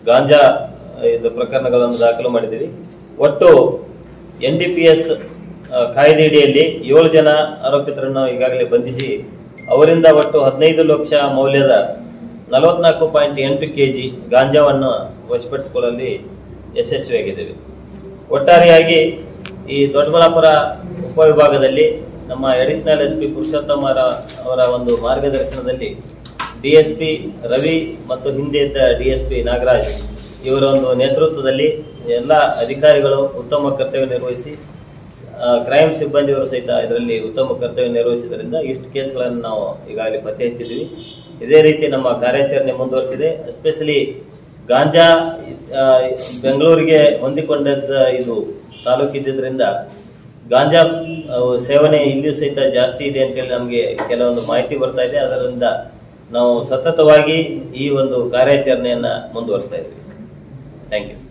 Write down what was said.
ಗಾಂಜಾ ಇದು ಪ್ರಕರಣಗಳನ್ನು ದಾಖಲು ಮಾಡಿದ್ದೀವಿ ಒಟ್ಟು ಎನ್ ಡಿ ಪಿ ಎಸ್ ಕಾಯ್ದೆಯಡಿಯಲ್ಲಿ ಏಳು ಜನ ಆರೋಪಿತರನ್ನು ಈಗಾಗಲೇ ಬಂಧಿಸಿ ಅವರಿಂದ ಒಟ್ಟು ಹದಿನೈದು ಲಕ್ಷ ಮೌಲ್ಯದ ನಲವತ್ನಾಲ್ಕು ಪಾಯಿಂಟ್ ಎಂಟು ಕೆ ಜಿ ಗಾಂಜಾವನ್ನು ವಶಪಡಿಸಿಕೊಳ್ಳಲು ಯಶಸ್ವಿಯಾಗಿದ್ದೇವೆ ಒಟ್ಟಾರೆಯಾಗಿ ಈ ದೊಡ್ಡಬಳ್ಳಾಪುರ ಉಪವಿಭಾಗದಲ್ಲಿ ನಮ್ಮ ಅಡಿಷನಲ್ ಎಸ್ ಪಿ ಪುರುಷೋತ್ತಮ ರ- ಅವರ ಒಂದು ಮಾರ್ಗದರ್ಶನದಲ್ಲಿ ಡಿ ಎಸ್ ಪಿ ರವಿ ಮತ್ತು ಹಿಂದೆ ಇದ್ದ ಡಿ ಎಸ್ ಪಿ ನಾಗರಾಜ್ ಇವರ ಒಂದು ನೇತೃತ್ವದಲ್ಲಿ ಎಲ್ಲ ಅಧಿಕಾರಿಗಳು ಉತ್ತಮ ಕರ್ತವ್ಯ ನಿರ್ವಹಿಸಿ ಆ, ಕ್ರೈಮ್ ಸಿಬ್ಬಂದಿಯವರು ಸಹಿತ ಇದರಲ್ಲಿ ಉತ್ತಮ ಕರ್ತವ್ಯ ನಿರ್ವಹಿಸಿದ್ರಿಂದ ಇಷ್ಟು ಕೇಸ್ಗಳನ್ನು ನಾವು ಈಗಾಗಲೇ ಪತ್ತೆ ಹಚ್ಚಿದ್ವಿ ಇದೇ ರೀತಿ ನಮ್ಮ ಕಾರ್ಯಾಚರಣೆ ಮುಂದುವರ್ತಿದೆ ಎಸ್ಪೆಷಲಿ ಗಾಂಜಾ ಆ, ಬೆಂಗಳೂರಿಗೆ ಹೊಂದಿಕೊಂಡದ್ದ ಇದು ತಾಲೂಕಿದ್ದರಿಂದ ಗಾಂಜಾ ಆ, ಸೇವನೆ ಇಲ್ಲಿಯೂ ಸಹಿತ ಜಾಸ್ತಿ ಇದೆ ಅಂತೇಳಿ ನಮಗೆ ಕೆಲವೊಂದು ಮಾಹಿತಿ ಬರ್ತಾ ಇದೆ ಅದರಿಂದ ನಾವು ಸತತವಾಗಿ ಈ ಒಂದು ಕಾರ್ಯಾಚರಣೆಯನ್ನ ಮುಂದುವರಿಸ್ತಾ ಇದ್ದೀವಿ ಥ್ಯಾಂಕ್ ಯು